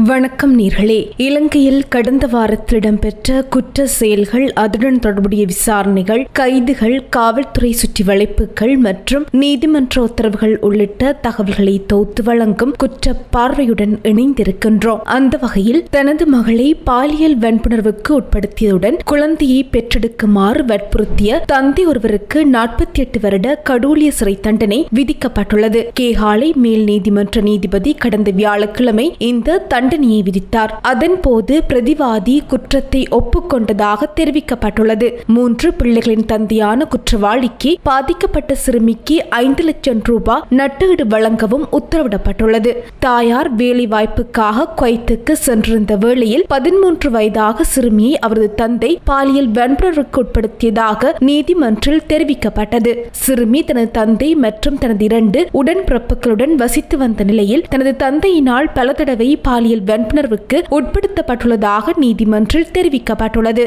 வணக்கம் நேர்களே இலங்கையில் கடந்த வாரத்தில் இடம்பெற்ற குற்ற செயல்கள் அதுடன் தொடர்புடைய விசாரணைகள் கைதுகள் காவல்துறை சுற்றி வளைப்புகள் மற்றும் நீதிமன்ற உத்தரவுகள் உள்ளிட்ட தகவல்களை தொகுத்து வழங்கும் குற்ற பார்வையுடன் இணைந்திருக்கின்றோம் அந்த வகையில் தனது மகளை பாலியல் வன்புணர்வுக்கு உட்படுத்தியதுடன் குழந்தையை பெற்றெடுக்குமாறு வற்புறுத்திய தந்தை ஒருவருக்கு நாற்பத்தி எட்டு வருட கடூழிய சிறை தண்டனை விதிக்கப்பட்டுள்ளது கேகாலை மேல் நீதிமன்ற நீதிபதி கடந்த வியாழக்கிழமை இந்த தண்டனையை விதித்தார் அதன்போது பிரதிவாதி குற்றத்தை ஒப்புக்கொண்டதாக தெரிவிக்கப்பட்டுள்ளது மூன்று பிள்ளைகளின் தந்தையான குற்றவாளிக்கு பாதிக்கப்பட்ட சிறுமிக்கு ஐந்து லட்சம் ரூபாய் நட்டீடு வழங்கவும் உத்தரவிடப்பட்டுள்ளது தாயார் வேலை வாய்ப்புக்காக குவைத்துக்கு சென்றிருந்த வேளையில் பதிமூன்று வயதாக சிறுமியை அவரது தந்தை பாலியல் வன்புணர்வுக்கு உட்படுத்தியதாக நீதிமன்றில் தெரிவிக்கப்பட்டது சிறுமி தனது தந்தை மற்றும் தனது இரண்டு உடன்பிறப்புகளுடன் வசித்து வந்த நிலையில் தனது தந்தையினால் பல தடவை பாலியல் வன்புணர்வுக்கு உட்படுத்தப்பட்டுள்ளதாக நீதிமன்றில் தெரிவிக்கப்பட்டுள்ளது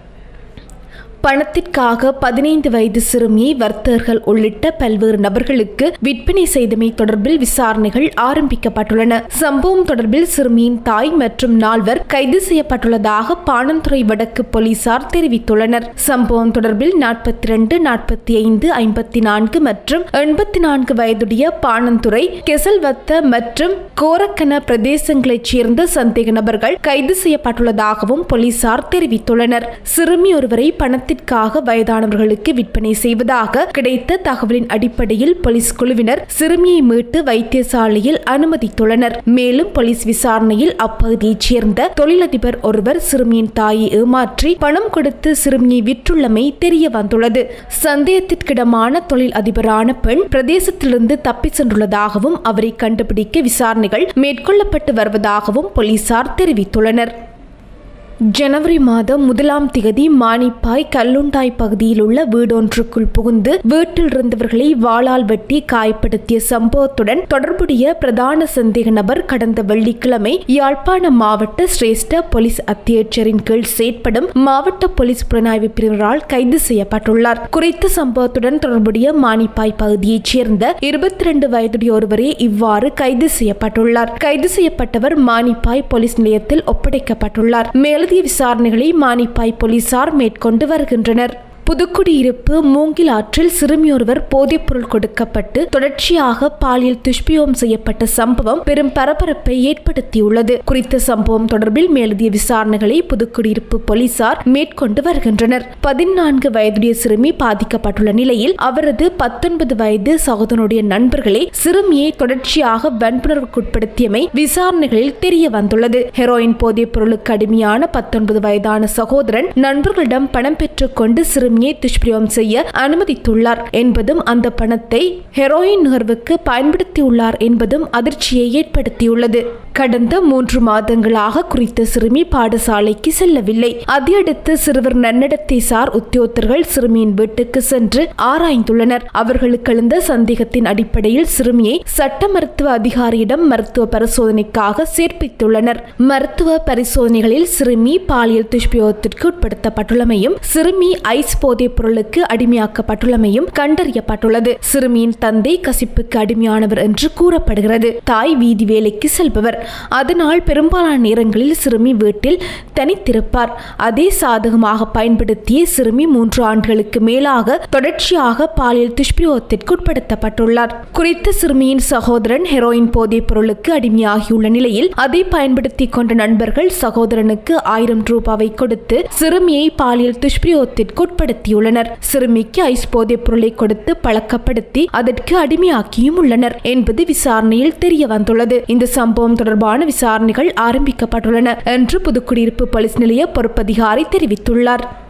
பணத்திற்காக பதினைந்து வயது சிறுமியை வர்த்தகர்கள் உள்ளிட்ட பல்வேறு நபர்களுக்கு விற்பனை செய்தமை தொடர்பில் விசாரணைகள் ஆரம்பிக்கப்பட்டுள்ளன சம்பவம் தொடர்பில் சிறுமியின் தாய் மற்றும் நால்வர் கைது செய்யப்பட்டுள்ளதாக பாணந்துறை வடக்கு போலீசார் தெரிவித்துள்ளனர் சம்பவம் தொடர்பில் நாற்பத்தி இரண்டு நாற்பத்தி ஐந்து ஐம்பத்தி நான்கு மற்றும் எண்பத்தி நான்கு வயதுடைய பாணந்துறை கெசல்வத்த மற்றும் கோரக்கன பிரதேசங்களைச் சேர்ந்த சந்தேக நபர்கள் கைது செய்யப்பட்டுள்ளதாகவும் போலீசார் தெரிவித்துள்ளனர் சிறுமி ஒருவரை பணத்தில் பணத்திற்காக வயதானவர்களுக்கு விற்பனை செய்வதாக கிடைத்த தகவலின் அடிப்படையில் போலீஸ் குழுவினர் சிறுமியை மீட்டு வைத்தியசாலையில் அனுமதித்துள்ளனர் மேலும் போலீஸ் விசாரணையில் அப்பகுதியைச் சேர்ந்த தொழிலதிபர் ஒருவர் சிறுமியின் தாயை ஏமாற்றி பணம் கொடுத்து சிறுமியை விற்றுள்ளமை தெரிய வந்துள்ளது சந்தேகத்திற்கிடமான தொழில் அதிபரான பெண் பிரதேசத்திலிருந்து தப்பி சென்றுள்ளதாகவும் அவரை கண்டுபிடிக்க விசாரணைகள் மேற்கொள்ளப்பட்டு வருவதாகவும் போலீசார் தெரிவித்துள்ளனர் ஜனவரி மாதம் முதலாம் திகதி மானிப்பாய் கல்லுண்டாய் பகுதியில் உள்ள வீடொன்றுக்குள் புகுந்து வீட்டில் இருந்தவர்களை வாளால் வெட்டி காயப்படுத்திய சம்பவத்துடன் தொடர்புடைய பிரதான சந்தேக நபர் கடந்த வெள்ளிக்கிழமை யாழ்ப்பாண மாவட்ட சிரேஷ்ட போலீஸ் அத்தியட்சரின் கீழ் செயற்படும் மாவட்ட போலீஸ் புலனாய்வு பிரிவினரால் கைது செய்யப்பட்டுள்ளார் குறித்த சம்பவத்துடன் தொடர்புடைய மானிப்பாய் பகுதியைச் சேர்ந்த இருபத்தி இரண்டு வயதுடைய ஒருவரே இவ்வாறு கைது செய்யப்பட்டுள்ளார் கைது செய்யப்பட்டவர் மானிப்பாய் போலீஸ் நிலையத்தில் ஒப்படைக்கப்பட்டுள்ளார் மேலும் மேலதிக விசாரணைகளை மானிப்பாய் போலீசார் மேற்கொண்டு வருகின்றனர் புதுக்குடியிருப்பு மூங்கில் ஆற்றில் சிறுமியொருவர் போதைப்பொருள் கொடுக்கப்பட்டு தொடர்ச்சியாக பாலியல் துஷ்பிரயோகம் செய்யப்பட்ட சம்பவம் பெரும் பரபரப்பை ஏற்படுத்தியுள்ளது குறித்த சம்பவம் தொடர்பில் மேலதிக விசாரணைகளை புதுக்குடியிருப்பு போலீசார் மேற்கொண்டு வருகின்றனர் பதினான்கு வயதுடைய சிறுமி பாதிக்கப்பட்டுள்ள நிலையில் அவரது பத்தொன்பது வயது சகோதரனுடைய நண்பர்களே சிறுமியை தொடர்ச்சியாக வன்புணர்வுக்குட்படுத்தியமை விசாரணைகளில் தெரிய வந்துள்ளது ஹெரோயின் போதைப் பொருளுக்கு அடிமையான பத்தொன்பது வயதான சகோதரன் நண்பர்களிடம் பணம் பெற்றுக்கொண்டு சிறுமி சிறுமியை துஷ்பிரயோகம் செய்ய அனுமதித்துள்ளார் என்பதும் அந்த பணத்தை ஹெரோயின் நுகர்வுக்கு பயன்படுத்தியுள்ளார் என்பதும் அதிர்ச்சியை ஏற்படுத்தியுள்ளது கடந்த மூன்று மாதங்களாக குறித்த சிறுமி பாடசாலைக்கு செல்லவில்லை அதையடுத்து சிறுவர் நன்னடத்தை சார் உத்தியோகத்தர்கள் சிறுமியின் வீட்டுக்கு சென்று ஆராய்ந்துள்ளனர் அவர்களுக்கு எழுந்த சந்தேகத்தின் அடிப்படையில் சிறுமியை சட்ட மருத்துவ அதிகாரியிடம் மருத்துவ பரிசோதனைக்காக சேர்ப்பித்துள்ளனர் மருத்துவ பரிசோதனைகளில் சிறுமி பாலியல் துஷ்பிரயோகத்திற்கு உட்படுத்தப்பட்டுள்ளமையும் சிறுமி ஐஸ் போதைப் பொருளுக்கு அடிமையாக்கப்பட்டுள்ளமையும் கண்டறியப்பட்டுள்ளது சிறுமியின் தந்தை கசிப்புக்கு அடிமையானவர் என்று கூறப்படுகிறது தாய் வீதி வேலைக்கு செல்பவர் அதனால் பெரும்பாலான நேரங்களில் சிறுமி வீட்டில் தனித்திருப்பார் அதே சாதகமாக பயன்படுத்திய சிறுமி மூன்று ஆண்டுகளுக்கு மேலாக தொடர்ச்சியாக பாலியல் துஷ்பிரயோகத்திற்கு உட்படுத்தப்பட்டுள்ளார் குறித்த சிறுமியின் சகோதரன் ஹெரோயின் போதைப் பொருளுக்கு அடிமையாகியுள்ள நிலையில் அதை பயன்படுத்தி கொண்ட நண்பர்கள் சகோதரனுக்கு ஆயிரம் ரூபாவை கொடுத்து சிறுமியை பாலியல் துஷ்பிரயோகத்திற்கு உட்படுத்தியுள்ளனர் சிறுமிக்கு ஐஸ் போதைப் பொருளை கொடுத்து பழக்கப்படுத்தி அதற்கு அடிமையாக்கியும் உள்ளனர் என்பது விசாரணையில் தெரிய வந்துள்ளது இந்த சம்பவம் தொடர்பான விசாரணைகள் ஆரம்பிக்கப்பட்டுள்ளன என்று புதுக்குடியிருப்பு போலீஸ் நிலைய பொறுப்பதிகாரி தெரிவித்துள்ளார்